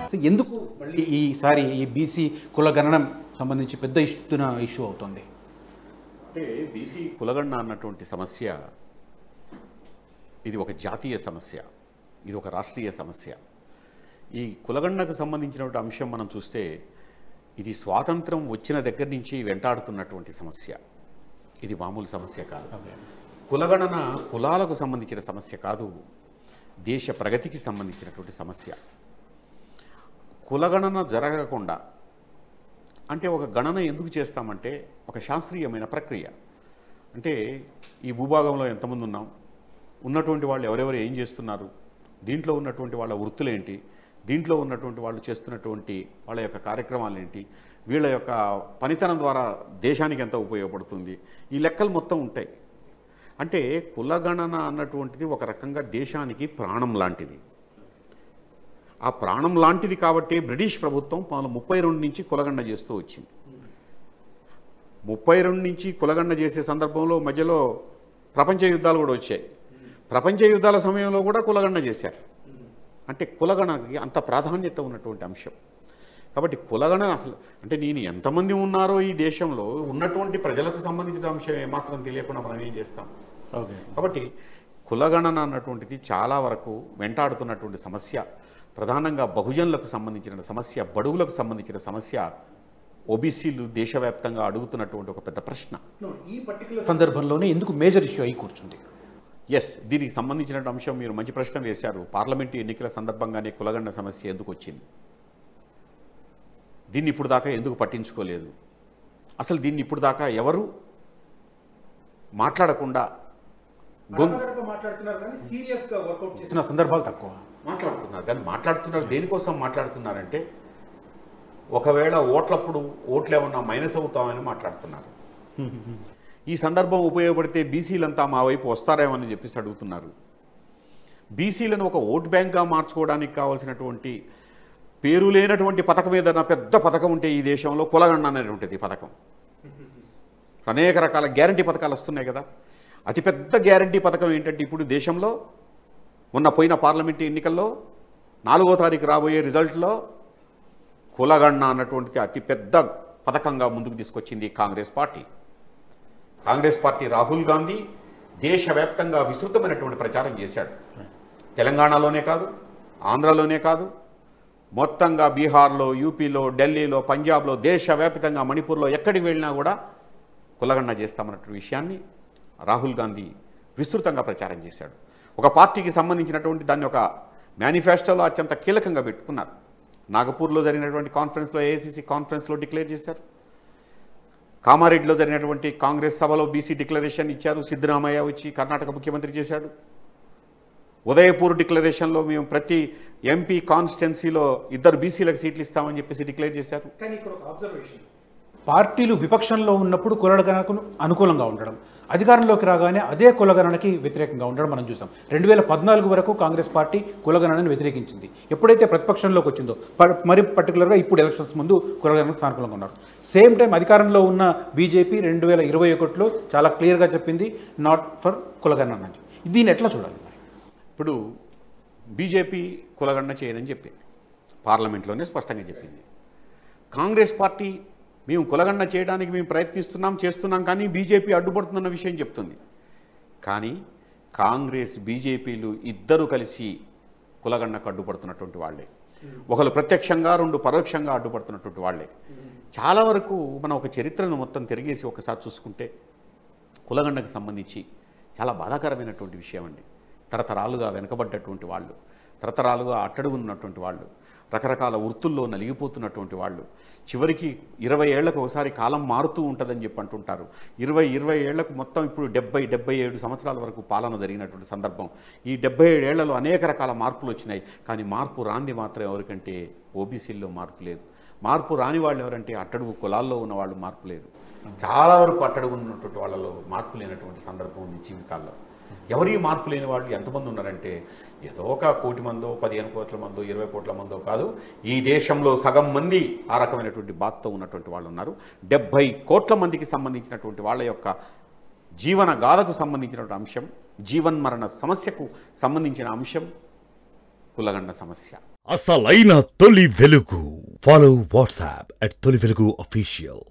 అసలు ఎందుకు మళ్ళీ ఈసారి ఈ బీసీ కుల గణనం సంబంధించి పెద్ద ఇష్యూన ఇష్యూ అవుతుంది అంటే బీసీ కులగణన అన్నటువంటి సమస్య ఇది ఒక జాతీయ సమస్య ఇది ఒక రాష్ట్రీయ సమస్య ఈ కులగణనకు సంబంధించినటువంటి అంశం మనం చూస్తే ఇది స్వాతంత్రం వచ్చిన దగ్గర నుంచి వెంటాడుతున్నటువంటి సమస్య ఇది మామూలు సమస్య కాదు కులగణన కులాలకు సంబంధించిన సమస్య కాదు దేశ ప్రగతికి సంబంధించినటువంటి సమస్య కులగణన జరగకుండా అంటే ఒక గణన ఎందుకు చేస్తామంటే ఒక శాస్త్రీయమైన ప్రక్రియ అంటే ఈ భూభాగంలో ఎంతమంది ఉన్నాం ఉన్నటువంటి వాళ్ళు ఎవరెవరు ఏం చేస్తున్నారు దీంట్లో ఉన్నటువంటి వాళ్ళ వృత్తులేంటి దీంట్లో ఉన్నటువంటి వాళ్ళు చేస్తున్నటువంటి వాళ్ళ యొక్క కార్యక్రమాలు ఏంటి వీళ్ళ యొక్క పనితనం ద్వారా దేశానికి ఎంత ఉపయోగపడుతుంది ఈ లెక్కలు మొత్తం ఉంటాయి అంటే కులగణన అన్నటువంటిది ఒక రకంగా దేశానికి ప్రాణం లాంటిది ఆ ప్రాణం లాంటిది కాబట్టి బ్రిటిష్ ప్రభుత్వం పంతొమ్మిది ముప్పై రెండు నుంచి కులగణన చేస్తూ వచ్చింది ముప్పై రెండు నుంచి కులగణన చేసే సందర్భంలో మధ్యలో ప్రపంచ యుద్ధాలు కూడా వచ్చాయి ప్రపంచ యుద్ధాల సమయంలో కూడా కులగణన చేశారు అంటే కులగణకి అంత ప్రాధాన్యత ఉన్నటువంటి అంశం కాబట్టి కులగణన అసలు అంటే నేను ఎంతమంది ఉన్నారో ఈ దేశంలో ఉన్నటువంటి ప్రజలకు సంబంధించిన అంశం ఏమాత్రం తెలియకుండా మనం ఏం చేస్తాం ఓకే కాబట్టి కులగణన అన్నటువంటిది చాలా వరకు వెంటాడుతున్నటువంటి సమస్య ప్రధానంగా బహుజనులకు సంబంధించిన సమస్య బడుగులకు సంబంధించిన సమస్య ఓబీసీలు దేశవ్యాప్తంగా అడుగుతున్నటువంటి ఒక పెద్ద ప్రశ్న ఈ పర్టికులర్ సందర్భంలోనే ఎందుకు మేజర్ ఇష్యూ అయి కూర్చుంది ఎస్ దీనికి సంబంధించిన అంశం మీరు మంచి ప్రశ్న వేశారు పార్లమెంటు ఎన్నికల సందర్భంగానే కులగండ సమస్య ఎందుకు వచ్చింది దీన్ని ఇప్పుడు దాకా ఎందుకు పట్టించుకోలేదు అసలు దీన్ని ఇప్పుడు దాకా ఎవరు మాట్లాడకుండా గొంతు మాట్లాడుతున్నారు కానీ సీరియస్ గా వర్కౌట్ చేసిన సందర్భాలు తక్కువ మాట్లాడుతున్నారు కానీ మాట్లాడుతున్నారు దేనికోసం మాట్లాడుతున్నారంటే ఒకవేళ ఓట్లప్పుడు ఓట్లు ఏమన్నా మైనస్ అవుతామని మాట్లాడుతున్నారు ఈ సందర్భం ఉపయోగపడితే బీసీలంతా మా వైపు వస్తారేమని చెప్పేసి అడుగుతున్నారు బీసీలను ఒక ఓట్ బ్యాంక్గా మార్చుకోవడానికి కావాల్సినటువంటి పేరు లేనటువంటి పథకం ఏదైనా పెద్ద పథకం ఉంటే ఈ దేశంలో కులగండ అనేటువంటిది పథకం అనేక రకాల గ్యారంటీ పథకాలు వస్తున్నాయి కదా అతిపెద్ద గ్యారంటీ పథకం ఏంటంటే ఇప్పుడు దేశంలో మొన్న పోయిన పార్లమెంటు ఎన్నికల్లో నాలుగో తారీఖు రాబోయే రిజల్ట్లో కులగణన అన్నటువంటిది అతిపెద్ద పథకంగా ముందుకు తీసుకొచ్చింది కాంగ్రెస్ పార్టీ కాంగ్రెస్ పార్టీ రాహుల్ గాంధీ దేశవ్యాప్తంగా విస్తృతమైనటువంటి ప్రచారం చేశాడు తెలంగాణలోనే కాదు ఆంధ్రలోనే కాదు మొత్తంగా బీహార్లో యూపీలో ఢిల్లీలో పంజాబ్లో దేశవ్యాప్తంగా మణిపూర్లో ఎక్కడికి వెళ్ళినా కూడా కులగణన చేస్తామన్నటువంటి విషయాన్ని రాహుల్ గాంధీ విస్తృతంగా ప్రచారం చేశాడు ఒక పార్టీకి సంబంధించినటువంటి దాన్ని ఒక మేనిఫెస్టోలో అత్యంత కీలకంగా పెట్టుకున్నారు నాగపూర్లో జరిగినటువంటి కాన్ఫరెన్స్లో ఏఐసిసి కాన్ఫరెన్స్లో డిక్లేర్ చేశారు కామారెడ్డిలో జరిగినటువంటి కాంగ్రెస్ సభలో బీసీ డిక్లరేషన్ ఇచ్చారు సిద్ధరామయ్య వచ్చి కర్ణాటక ముఖ్యమంత్రి చేశాడు ఉదయపూర్ డిక్లరేషన్లో మేము ప్రతి ఎంపీ కాన్స్టిట్యున్సీలో ఇద్దరు బీసీలకు సీట్లు ఇస్తామని చెప్పేసి డిక్లేర్ చేశారు కానీ ఇక్కడ ఒక అబ్జర్వేషన్ పార్టీలు విపక్షంలో ఉన్నప్పుడు కులగణనకు అనుకూలంగా ఉండడం అధికారంలోకి రాగానే అదే కులగణనకి వ్యతిరేకంగా ఉండడం మనం చూసాం రెండు వేల పద్నాలుగు వరకు కాంగ్రెస్ పార్టీ కులగణనని వ్యతిరేకించింది ఎప్పుడైతే ప్రతిపక్షంలోకి వచ్చిందో ప- మరి పర్టికులర్గా ఇప్పుడు ఎలక్షన్స్ ముందు కులగణనకు సానుకూలంగా ఉన్నారు సేమ్ టైం అధికారంలో ఉన్న బీజేపీ రెండు వేల ఇరవై ఒకటిలో చాలా క్లియర్గా చెప్పింది నాట్ ఫర్ కులగణన అని దీన్ని ఎట్లా చూడాలి మరి ఇప్పుడు బీజేపీ కులగణన చేయనని చెప్పింది పార్లమెంట్లోనే స్పష్టంగా చెప్పింది కాంగ్రెస్ పార్టీ మేము కులగణన చేయడానికి మేము ప్రయత్నిస్తున్నాం చేస్తున్నాం కానీ బీజేపీ అడ్డుపడుతుందన్న విషయం చెప్తుంది కానీ కాంగ్రెస్ బీజేపీలు ఇద్దరు కలిసి కులగణనకు అడ్డుపడుతున్నటువంటి వాళ్ళే ఒకరు ప్రత్యక్షంగా రెండు పరోక్షంగా అడ్డుపడుతున్నటువంటి వాళ్ళే చాలా వరకు మనం ఒక చరిత్రను మొత్తం తిరిగేసి ఒకసారి చూసుకుంటే కులగండకు సంబంధించి చాలా బాధాకరమైనటువంటి విషయం అండి తరతరాలుగా వెనకబడ్డటువంటి వాళ్ళు తరతరాలుగా అట్టడుగున్నటువంటి వాళ్ళు రకరకాల వృత్తుల్లో నలిగిపోతున్నటువంటి వాళ్ళు చివరికి ఇరవై ఏళ్లకు ఒకసారి కాలం మారుతూ ఉంటుందని చెప్పి అంటుంటారు ఇరవై ఇరవై ఏళ్లకు మొత్తం ఇప్పుడు డెబ్బై డెబ్బై ఏడు సంవత్సరాల వరకు పాలన జరిగినటువంటి సందర్భం ఈ డెబ్బై ఏడు ఏళ్లలో అనేక రకాల మార్పులు వచ్చినాయి కానీ మార్పు రాంది మాత్రం ఎవరికంటే ఓబీసీల్లో మార్పు లేదు మార్పు రాని వాళ్ళు ఎవరంటే అట్టడుగు కులాల్లో ఉన్న వాళ్ళు మార్పు లేదు చాలా వరకు అట్టడుగు ఉన్నటువంటి వాళ్ళలో మార్పు లేనటువంటి సందర్భం ఉంది జీవితాల్లో ఎవరి మార్పు లేని వాళ్ళు ఎంతమంది ఉన్నారంటే ఏదో ఒక కోటి మందో పదిహేను కోట్ల మందో ఇరవై కోట్ల మందో కాదు ఈ దేశంలో సగం మంది ఆ రకమైనటువంటి బాధతో ఉన్నటువంటి వాళ్ళు ఉన్నారు డెబ్భై కోట్ల మందికి సంబంధించినటువంటి వాళ్ళ యొక్క జీవన గాథకు సంబంధించినటువంటి అంశం జీవన్మరణ సమస్యకు సంబంధించిన అంశం కులగండ సమస్య అసలైన తొలి వెలుగు ఫాలో వాట్సాప్ అట్ తొలి వెలుగు అఫీషియల్